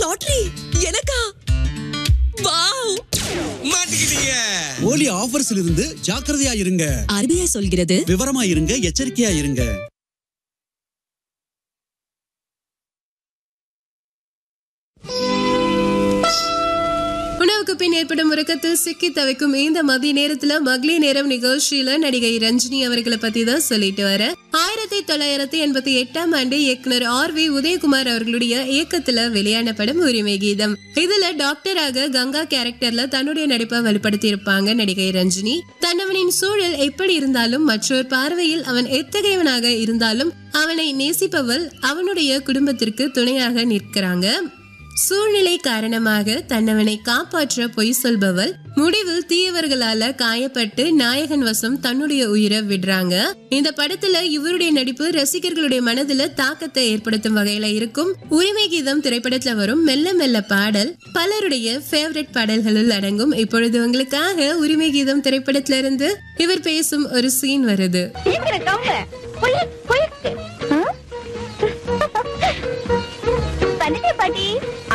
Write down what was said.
lottery எனக்கா wow மாட்டிக்கிட்டீங்க ஓலி ஆஃபர்ஸ்ல இருந்து ஜாக்கிரதையா இருங்க ஆர்பிஐ சொல்கிறது விவரமா இருங்க எச்சரிக்கையா இருங்க உணவுக்கு பின் ஏற்படும் உறக்கத்தில் சிக்கி தவிக்கும் இந்த மதிய நேரத்துல மகளிர் நேரம் நிகழ்ச்சியில நடிகை ரஞ்சினி அவர்களை பத்தி தான் சொல்லிட்டு வர ஆயிரத்தி தொள்ளாயிரத்தி எண்பத்தி எட்டாம் ஆண்டு இயக்குனர் ஆர் வி உதயகுமார் அவர்களுடைய இயக்கத்துல வெளியான படம் உரிமை கீதம் இதுல டாக்டராக கங்கா கேரக்டர்ல தன்னுடைய நடிப்பை வெளிப்படுத்தி இருப்பாங்க நடிகை ரஞ்சினி தன்னவனின் சூழல் எப்படி இருந்தாலும் மற்றொரு பார்வையில் அவன் எத்தகையவனாக இருந்தாலும் அவனை நேசிப்பவள் அவனுடைய குடும்பத்திற்கு துணையாக நிற்கிறாங்க சூழ்நிலை காரணமாக தன்னவனை காப்பாற்ற பொய் சொல்பவள் முடிவில் தீயவர்களால காயப்பட்டு நாயகன் வசம் தன்னுடைய உயிரை விடுறாங்க இந்த படத்துல இவருடைய நடிப்பு ரசிகர்களுடைய மனதுல தாக்கத்தை ஏற்படுத்தும் வகையில இருக்கும் உரிமை கீதம் திரைப்படத்துல வரும் மெல்ல மெல்ல பாடல் பலருடைய ஃபேவரட் பாடல்களுள் அடங்கும் இப்பொழுது உங்களுக்காக உரிமை கீதம் திரைப்படத்துல இருந்து இவர் பேசும் ஒரு சீன் வருது சீக்கிரம் கவுங்க போய் போயிருக்கு